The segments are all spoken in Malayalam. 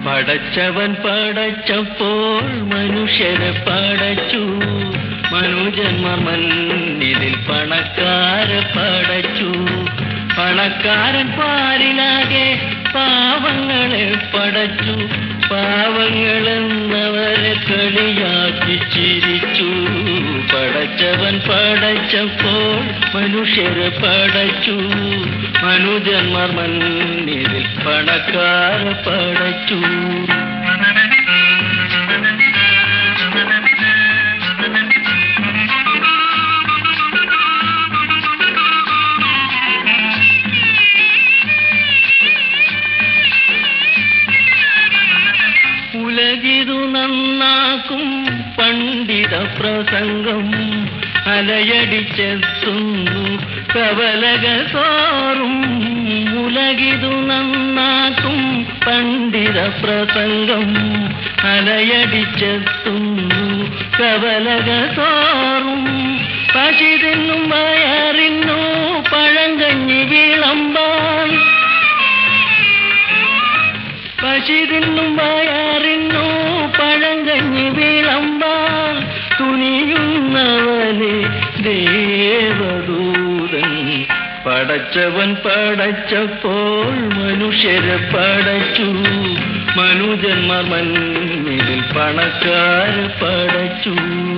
പടച്ചവൻ പടച്ചപ്പോൾ മനുഷ്യരെ പടച്ചു മനുജന്മർ മണ്ണിതിൽ പണക്കാരെ പടച്ചു പണക്കാരൻ പാരിലാകെ പാവങ്ങളെ പടച്ചു പാവങ്ങളെന്നവരെ കളിയാക്കി ചിരിച്ചു പടച്ചവൻ പടച്ചപ്പോൾ മനുഷ്യരെ പടച്ചു മനുജന്മർ മണ്ണിൽ പണക്കാരെ പടച്ചു ഉലകിതു നന്നാക്കും പണ്ഡിത പ്രസംഗം അലയടിച്ചെത്തുന്നു കവലക തോറും ഉലകിതു നന്നാക്കും പണ്ഡിത പ്രസംഗം അലയടിച്ചെത്തുന്നു കവലക തോറും പശി തിന്നും വയറിന്നു പഴങ്കഞ്ഞി വിളമ്പാൻ പശി തിന്നും വയറിന്നു പഴങ്കഞ്ഞി വിളമ്പാൻ തുനിയുന്നവനെ ദേവദൂതൻ പടച്ചവൻ പടച്ചപ്പോൾ മനുഷ്യരെ പടച്ചു മനുജന്മർ മണ്ണിൽ പണക്കാരെ പടച്ചു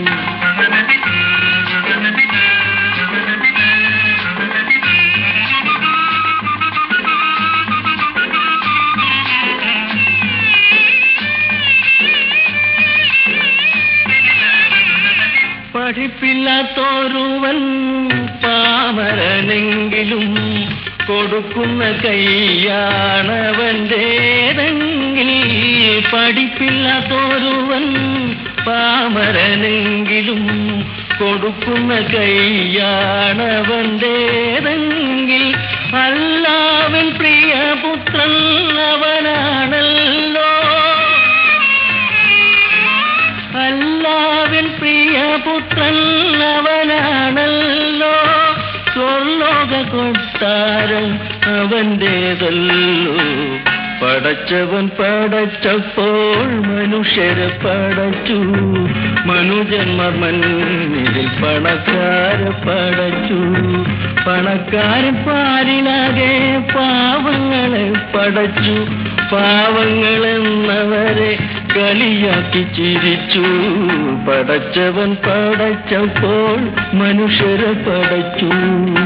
പഠിപ്പില്ലാത്തോരുവൻ പാമരനെങ്കിലും കൊടുക്കുന്ന കൈയാണവൻ്റേതെങ്കിൽ പഠിപ്പില്ലാത്തോരുവൻ പാമരനെങ്കിലും കൊടുക്കുന്ന കൈയാണവൻ്റേതെങ്കിൽ അല്ലാവൻ പ്രിയപുത്രൻ അവനാണല്ലോ അല്ലാവിൻ പ്രിയപുത്രൻ അവനാണല്ലോ സ്വർലോക കൊട്ടാരം അവൻ്റേതല്ലോ പടച്ചവൻ പടച്ചപ്പോൾ മനുഷ്യരെ പടച്ചു മനുജന്മർ മണ്ണിൽ പണക്കാരെ പടച്ചു പണക്കാരൻ പാരിലാകെ പാവങ്ങളെ പടച്ചു പാവങ്ങളെന്നവരെ കളിയാക്കി ചിരിച്ചു പടച്ചവൻ പടച്ചപ്പോൾ മനുഷ്യരെ പടച്ചു